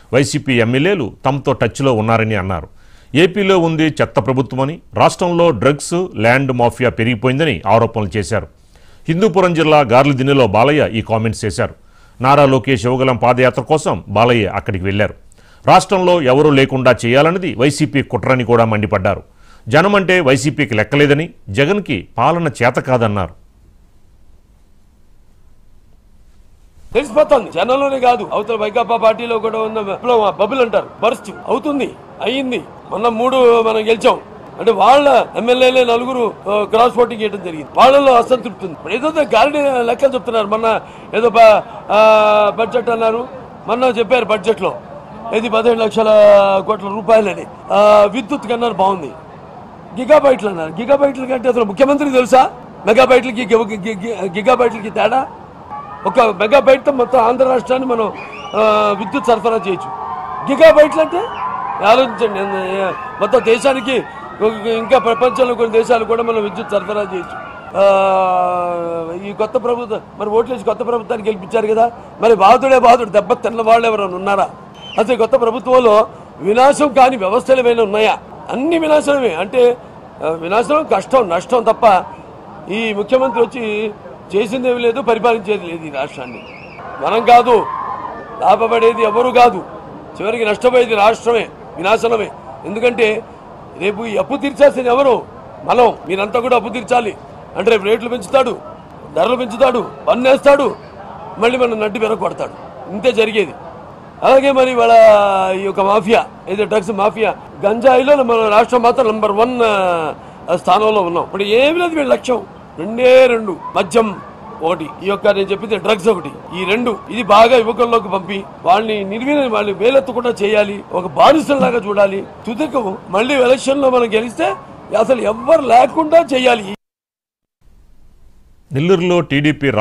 YCP ఎమ్మెల్యేలు తమతో టచ్లో ఉన్నారని అన్నారు ఏపీలో ఉంది చెత్త ప్రభుత్వమని రాష్ట్రంలో డ్రగ్స్ ల్యాండ్ మాఫియా పెరిగిపోయిందని ఆరోపణలు చేశారు హిందూపురం జిల్లా గార్లదిన్నెలో బాలయ్య ఈ కామెంట్స్ చేశారు నారా లోకేష్ యువగలం పాదయాత్ర కోసం బాలయ్య అక్కడికి వెళ్లారు రాష్ట్రంలో ఎవరూ లేకుండా చేయాలన్నది వైసీపీ కుట్రని కూడా మండిపడ్డారు జనమంటే వైసీపీకి లెక్కలేదని జగన్కి పాలన చేత కాదన్నారు తెలిసిపోతుంది జనంలోనే కాదు అవతల వైకాపా పార్టీలో కూడా ఉన్న విప్లవం బబుల్ అంటారు బర్స్ట్ అవుతుంది అయ్యింది మొన్న మూడు మనం గెలిచాం అంటే వాళ్ళ ఎమ్మెల్యేలే నలుగురు ఆ, క్రాస్ ఓటింగ్ చేయడం జరిగింది వాళ్ళలో అసంతృప్తి ఉంది ఇప్పుడు ఏదో గాలిని లెక్కలు చెప్తున్నారు మొన్న ఏదో బ- ఆ, బడ్జెట్ అన్నారు మొన్న చెప్పారు బడ్జెట్ లో ఇది పదిహేడు లక్షల కోట్ల రూపాయలని ఆ, విద్యుత్ కన్నారు బాగుంది గిగాబైట్లు అన్నారు గిగాబైట్ల కంటే అసలు ముఖ్యమంత్రికి తెలుసా మెగాబైట్లకి గి- గి- గి- గిగాబైట్లకి తేడా ఒక మెగాబైట్తో మొత్తం ఆంధ్ర రాష్ట్రాన్ని మనం ఆ, విద్యుత్ సరఫరా చేయొచ్చు గిగాబైట్లు అంటే ఆలోచించండి ఎంత- మొత్తం దేశానికి ఒక- ఇంకా ప్రపంచంలో కొన్ని దేశాలు కూడా మనం విద్యుత్ సరఫరా చేయొచ్చు ఆ, ఈ కొత్త ప్రభుత్వం మరి ఓట్లేసి కొత్త ప్రభుత్వాన్ని గెలిపించారు కదా మరి బాధుడే బాధుడు దెబ్బ తిన్న వాళ్ళు ఎవరైనా ఉన్నారా అసలు ఈ కొత్త ప్రభుత్వంలో వినాశం కాని వ్యవస్థలు ఏమైనా ఉన్నాయా అన్ని వినాశనమే అంటే ఆ, వినాశనం కష్టం నష్టం తప్ప ఈ ముఖ్యమంత్రి వచ్చి చేసిందేమి లేదు పరిపాలించేది లేదు ఈ రాష్ట్రాన్ని మనం కాదు లాభపడేది ఎవరు కాదు చివరికి నష్టపోయేది రాష్ట్రమే వినాశనమే ఎందుకంటే రేపు ఈ అప్పు తీర్చాల్సింది ఎవరు మనం మీరంతా కూడా అప్పు తీర్చాలి అంటే రేపు రేట్లు పెంచుతాడు ధరలు పెంచుతాడు పన్నేస్తాడు మళ్ళీ మనం నడ్డి కొడతాడు ఇంతే జరిగేది అలాగే మరి వాళ్ళ ఈ యొక్క మాఫియా ఏదో డ్రగ్స్ మాఫియా గంజాయిలో మన రాష్ట్రం మాత్రం నంబర్ వన్ ఆ, స్థానంలో ఉన్నాం ఇప్పుడు ఏమి లేదు వీళ్ళ లక్ష్యం రెండే రెండు మద్యం ఒకటి ఈ యొక్క నేను చెప్పింది డ్రగ్స్ ఒకటి ఈ రెండు ఇది బాగా యువకుల్లోకి పంపి వాళ్ళని నిర్వీర్యం వాళ్ళని వేలెత్తకుండా చేయాలి ఒక బానిసల్లాగా చూడాలి తుదకు మళ్ళీ ఎలక్షన్ లో మనం గెలిస్తే అసలు ఎవ్వరు లేకుండా చేయాలి నెల్లూరులో టీడీపీ